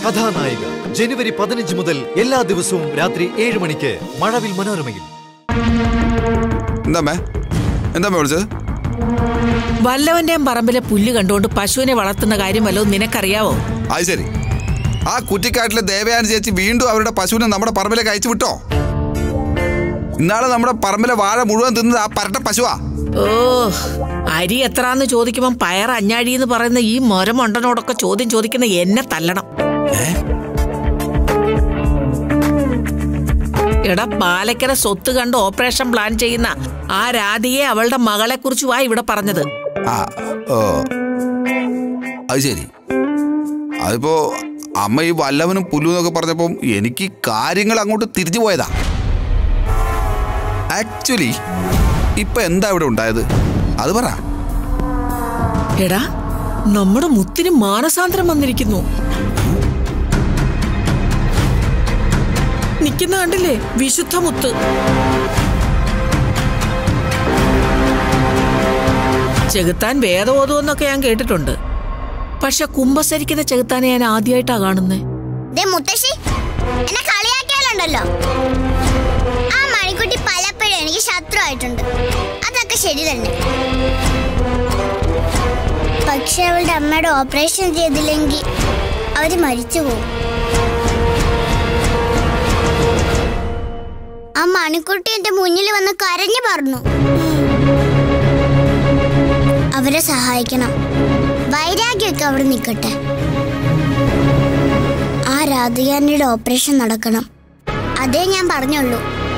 കഥാനായിക ജനുവരി പതിനഞ്ച് മുതൽ എല്ലാ ദിവസവും രാത്രി ഏഴ് മണിക്ക് മഴവിൽ മനോരമയിൽ എന്താമ്മേ എന്താമ്മേ വിളിച്ചത് വല്ലവന്റെയും പറമ്പിലെ പുല്ല് കണ്ടുകൊണ്ട് പശുവിനെ വളർത്തുന്ന കാര്യം വല്ലതും നിനക്കറിയാവോ അത് ശരി ആ കുറ്റിക്കാട്ടിലെ ദേവയാനി ചേച്ചി വീണ്ടും അവരുടെ പശുവിനെ നമ്മുടെ പറമ്പിലേക്ക് അയച്ചു വിട്ടോ ഇന്നാളെ നമ്മുടെ പറമ്പിലെ വാഴ മുഴുവൻ തിന്നത് ആ പരട്ട പശുവാ ഓ അരി എത്രാന്ന് ചോദിക്കുമ്പം പയർ അഞ്ഞാഴി എന്ന് പറയുന്ന ഈ മൊരമൊണ്ടനോടൊക്കെ ചോദ്യം ചോദിക്കുന്ന എന്നെ തല്ലണം എടാ പാലക്കര സ്വത്ത് കണ്ട് ഓപ്പറേഷൻ പ്ലാൻ ചെയ്യുന്ന ആ രാധിയെ അവളുടെ മകളെ കുറിച്ചുവാ ഇവിടെ പറഞ്ഞത് ആ ഓ അത് ശരി അതിപ്പോ അമ്മ ഈ വല്ലവനും പുല്ലു എന്നൊക്കെ പറഞ്ഞപ്പം എനിക്ക് കാര്യങ്ങൾ അങ്ങോട്ട് തിരിഞ്ഞു പോയതാ ആക്ച്വലി ഇപ്പൊ എന്താ ഇവിടെ ഉണ്ടായത് അത് പറ എടാ നമ്മുടെ മുത്തിന് മാനസാന്തരം വന്നിരിക്കുന്നു നിക്കുന്ന കണ്ടില്ലേ വിശുദ്ധ മുത്ത് ചെകുത്താൻ വേദബോധമെന്നൊക്കെ ഞാൻ കേട്ടിട്ടുണ്ട് പക്ഷെ കുമ്പസരിക്കുന്ന ചെകുത്താനെ ഞാൻ ആദ്യമായിട്ടാ കാണുന്നേ ദേ മുത്തശ്ശി എന്നെ കളിയാക്കിയാലുണ്ടല്ലോ ആ മണിക്കുട്ടി പലപ്പോഴും എനിക്ക് ശത്രുവായിട്ടുണ്ട് അതൊക്കെ ശരി തന്നെ പക്ഷെ അവളുടെ അമ്മയുടെ ഓപ്പറേഷൻ ചെയ്തില്ലെങ്കിൽ അവര് മരിച്ചു പോകും ആ മണിക്കുട്ടി എന്റെ മുന്നിൽ വന്ന് കരഞ്ഞു പറഞ്ഞു അവരെ സഹായിക്കണം വൈരാഗ്യമൊക്കെ അവിടെ നിൽക്കട്ടെ ആ രാധികാനിയുടെ ഓപ്പറേഷൻ നടക്കണം അതേ ഞാൻ പറഞ്ഞുള്ളൂ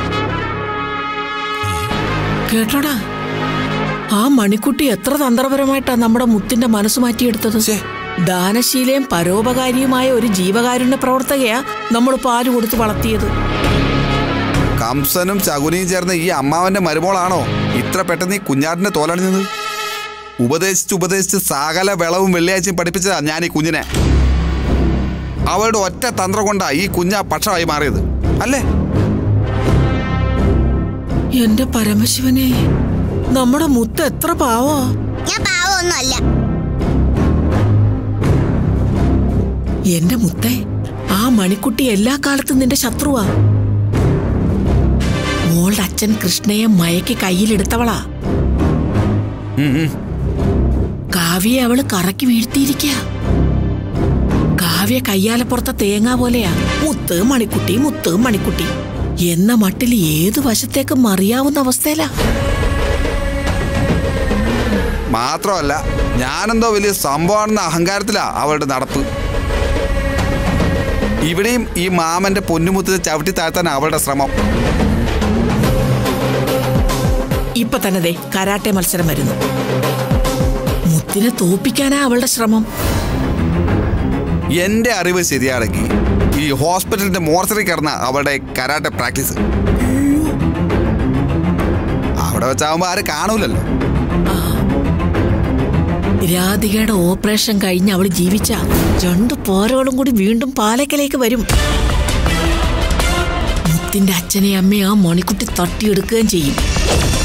കേട്ടോടാ ആ മണിക്കുട്ടി എത്ര തന്ത്രപരമായിട്ടാ നമ്മുടെ മുത്തിന്റെ മനസ്സ് മാറ്റിയെടുത്തത് ശ്ശേ. ദാനശീലയും പരോപകാരിയുമായ ഒരു ജീവകാരുണ്യ പ്രവർത്തകയാ നമ്മൾ പാല് കൊടുത്ത് വളർത്തിയത് കംസനും ശകുനിയും ചേർന്ന ഈ അമ്മാവന്റെ മരുമോളാണോ ഇത്ര പെട്ടെന്ന് ഈ കുഞ്ഞാട്ടിന്റെ തോലണിഞ്ഞത് ഉപദേശിച്ച് ഉപദേശിച്ച് സകല വിളവും വെള്ളിയാഴ്ചയും പഠിപ്പിച്ചതാ ഞാൻ ഈ കുഞ്ഞിനെ അവളുടെ ഒറ്റ തന്ത്രം കൊണ്ടാ ഈ കുഞ്ഞ പക്ഷമായി മാറിയത് അല്ലേ എന്റെ പരമശിവനെ നമ്മുടെ മുത്ത് എത്ര പാവോ ഞാൻ പാവമൊന്നും അല്ല എന്റെ മുത്തേ ആ മണിക്കുട്ടി എല്ലാ കാലത്തും നിന്റെ ശത്രുവാ മോളുടെ അച്ഛൻ കൃഷ്ണയെ മയക്കി കയ്യിലെടുത്തവളാ കാവ്യെ അവള് കറക്കി വീഴ്ത്തിയിരിക്ക കാവ്യ കയ്യാലപ്പുറത്തെ തേങ്ങ പോലെയാ മുത്ത് മണിക്കുട്ടി മുത്ത് മണിക്കുട്ടി എന്ന മട്ടിൽ ഏതു വശത്തേക്ക് മറിയാവുന്ന അവസ്ഥയിലാ മാത്രമല്ല ഞാനെന്തോ വലിയ സംഭവമാണെന്ന അഹങ്കാരത്തിലാ അവളുടെ നടപ്പ് ഇവിടെയും ഈ മാമന്റെ പൊന്നുമുത്തിനെ ചവിട്ടി താഴ്ത്താൻ അവളുടെ ശ്രമം ഇപ്പൊ തന്നെ ദേ കരാട്ടെ മത്സരം വരുന്നു മുത്തിനെ തോപ്പിക്കാനാ അവളുടെ ശ്രമം എന്റെ അറിവ് ശരിയാണെങ്കിൽ ഈ ഹോസ്പിറ്റലിന്റെ മോർച്ചറി കിടന്ന അവളുടെ കരാട്ടെ പ്രാക്ടീസ് അവിടെ വെച്ചാവുമ്പോ ആരും കാണൂലല്ലോ രാധികയുടെ ഓപ്പറേഷൻ കഴിഞ്ഞ് അവൾ ജീവിച്ച രണ്ട് പോരകളും കൂടി വീണ്ടും പാലക്കലേക്ക് വരും മുത്തിന്റെ അച്ഛനെ അമ്മയെ ആ മണിക്കുട്ടി തട്ടിയെടുക്കുകയും ചെയ്യും